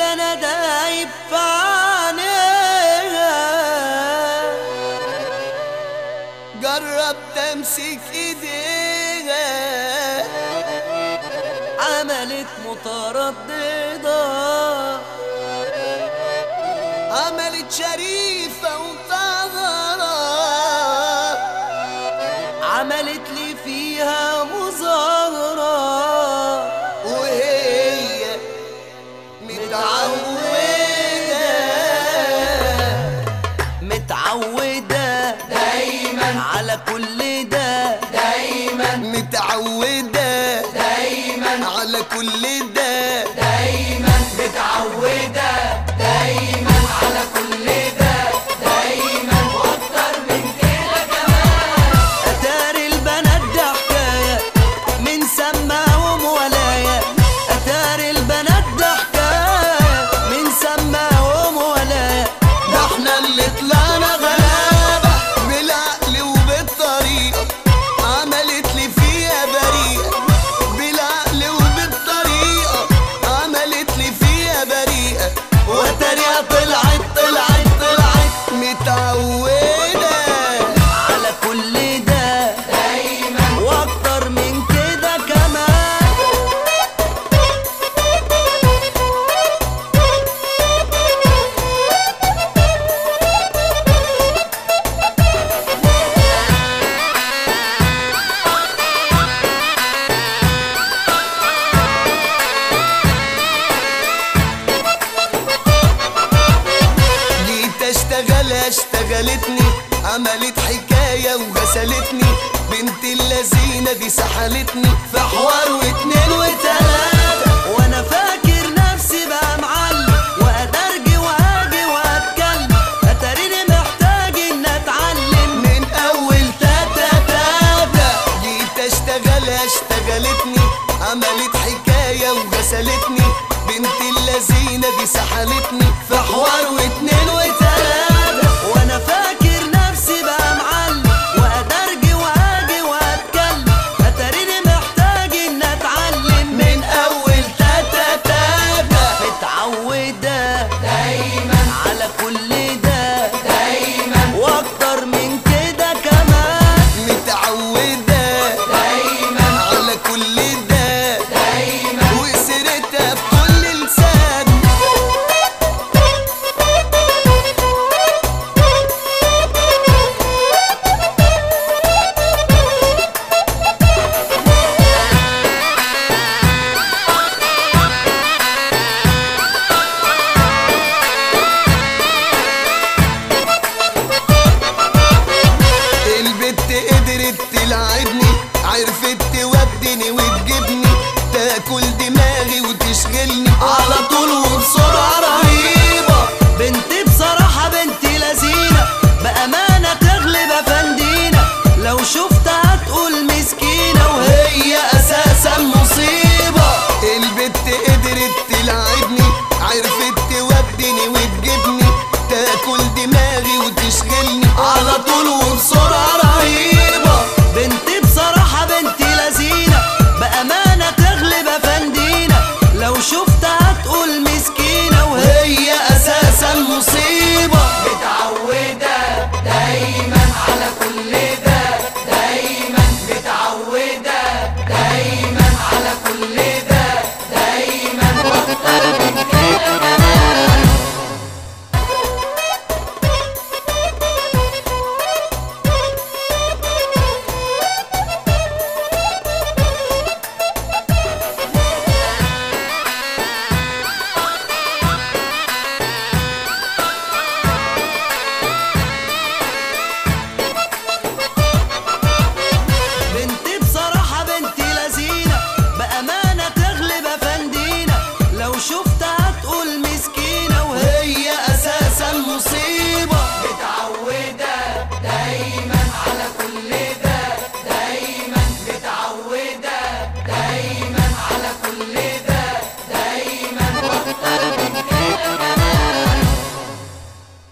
انا دايب في عينيها جربت امسك ايديها عملت مترددة عملت شريفة وطهرة عملت لي فيها مظاهرة وهي متعودة متعودة دايما على كل ده دايما متعودة دايما على كل ده دايما متعودة دايما على كل ده دايما واكتر من كده كمان اتاري البنات ده حكاية من سماهم ولاية اتاري البنات ده حكاية من سماهم ولاية ده احنا اللي طلعنا غلابة بالعقل وبالطريقة عملت لي فيها بريئة بالعقل وبالطريقة عملت لي فيها بريئة وتانية طلعت طلعت طلعت متعودة على كل ده دايما واكتر من كده كمان جيت اشتغل اشتغلتني عملت حكاية وغسلتني بنت اللذينة دي سحلتني في حوار واتنين وتلاتة وانا فاكر نفسي بقى معلم وادرجي واجي واتكلم اتاريني محتاج ان اتعلم من اول تاتا تاتا جيت اشتغل اشتغلتني عملت حكاية وغسلتني بنت اللذينة دي سحلتني في حوار واتنين